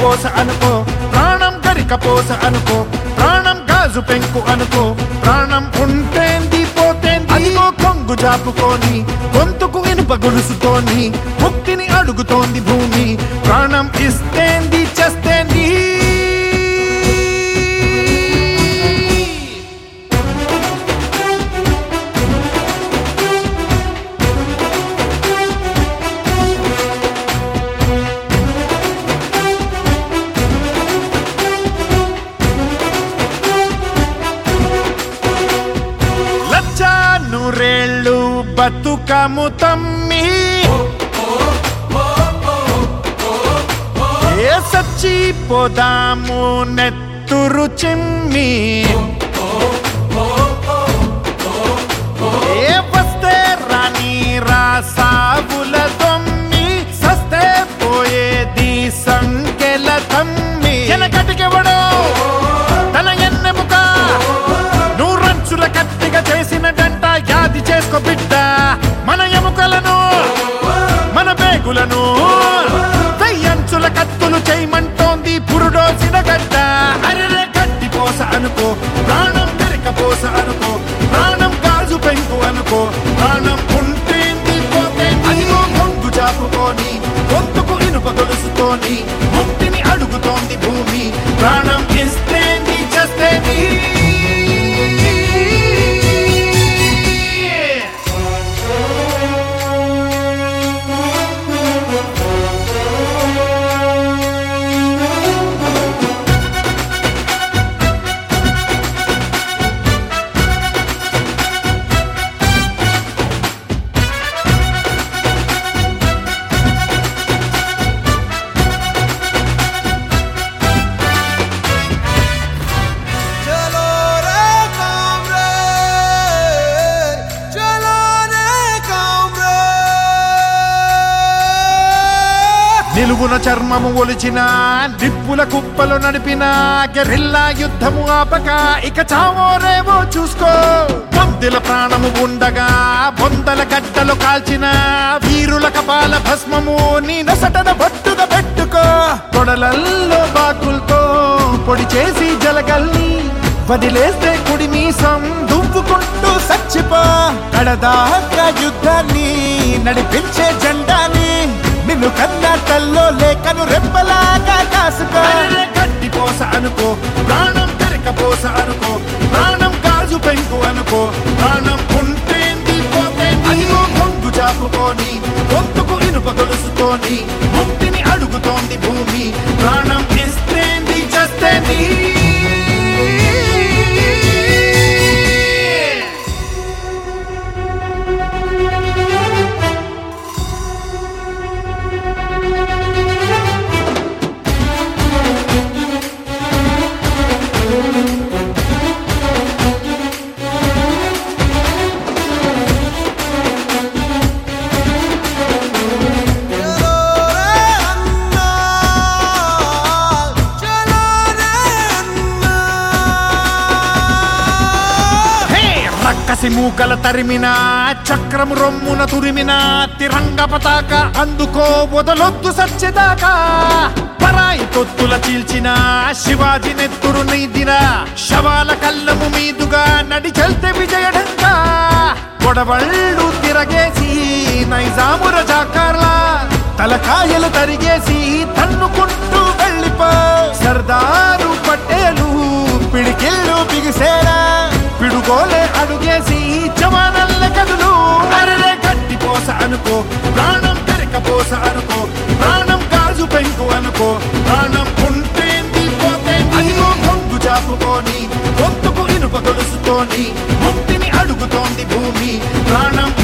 పోస అనుకో ప్రాణం గరిక పోస అనుకో ప్రాణం గాజు పెంకు అనుకో ప్రాణం ఉంటేంది పోతేంది అదిగో కొంగు జాపుకొని గొంతుకు ఇనుప గొలుసుతోని ముక్తిని అడుగుతోంది భూమి ప్రాణం ఇస్తేంది చేస్తేంది లచ్చ నూరేళ్ళు బతుకము తమ్మి ఏ సచ్చి పోదాము నెత్తురు చిమ్మి ఏ వస్తే రాని రాసావుల దొమ్మి సస్తే పోయేది సంకెల తమ్మి వెనకటికెవడో తన ఎన్నెముక నూరంచుల కత్తిగా చేసినటంట యాది చేసుకో బిడ్డ మన ఎముకలను మన బేగులను వెయ్యంచుల కత్తులు చేయమంటోంది పురుడోసిన గడ్డ అరే గడ్డి పోస అనుకో ప్రాణం పెరిక పోస అనుకో ప్రాణం గాజు పెంకు అనుకో ప్రాణం ఉంటేంది పోతేంది అదిగో గొంతు చాపుకొని గొంతుకు ఇనుప గొలుసుతోని ముక్తిని అడుగుతోంది భూమి ప్రాణం ఇస్తేంది చేస్తేంది चलो रे कामरे चलो रे कामरे నిలువున చర్మము ఒలిచిన నిప్పుల కుప్పలు నడిపిన గెరిల్లా యుద్ధము ఆపక ఇక చావో రేవో చూసుకో పొందిల ప్రాణము ఉండగా బొందల గడ్డలు కాల్చిన వీరుల కపాల భస్మము నీ నొసటన బొట్టుగా పెట్టుకో తొడలల్లో బాకులతో పొడి చేసి జలగల్ని వదిలేస్తే కుడి మీసం దువ్వుకుంటూ సచ్చిపో కడదాకా యుద్ధాన్ని నడిపించే జెండాని నిన్ను కన్నా తల్లో లేకను రెప్పలాగా కాసుకో గడ్డి పోస అనుకో ప్రాణం పెరక పోస అనుకో ప్రాణం గాజు పెంకు అనుకో ప్రాణం ఉంటేంది పోతేంది అదిగో గొంతు చాపుకొని గొంతుకు ఇనుప గొలుసుతోని ముక్తిని అడుగుతోంది భూమి ప్రాణం ఇస్తేంది చేస్తేంది चलो रे अन्ना चलो रे अन्ना హే! రక్కసి మూకల తరిమిన చక్రము రొమ్మున తురిమిన తిరంగ పతాక అందుకో వదలొద్దు సచ్చేదాకా పరాయి తొత్తుల చీల్చిన శివాజీ నెత్తురు నీదిన శవాల కళ్ళము మీదుగా నడి చల్తే విజయడంగా గొడవళ్ళు తిరగేసి నైజాముర జాకార్లా తలకాయలు తరిగేసి తన్నుకుంటూ వెళ్ళిపో సర్దారు పట్టేలు పిడికిళ్ళు బిగిసేరా పిడుగోలే అడుగేసి జవానల్ల కదులు అరరే గట్టి పోస అనుకో ప్రాణం పెరక పోస అనుకో ప్రాణం గాజు పెంకు అనుకో ప్రాణం ఉంటేంది పోతేంది అదిగో గొంతు చాపుకొని గొంతుకు ఇనుప గొలుసుతోని ముక్తిని అడుగుతోంది భూమి ప్రాణం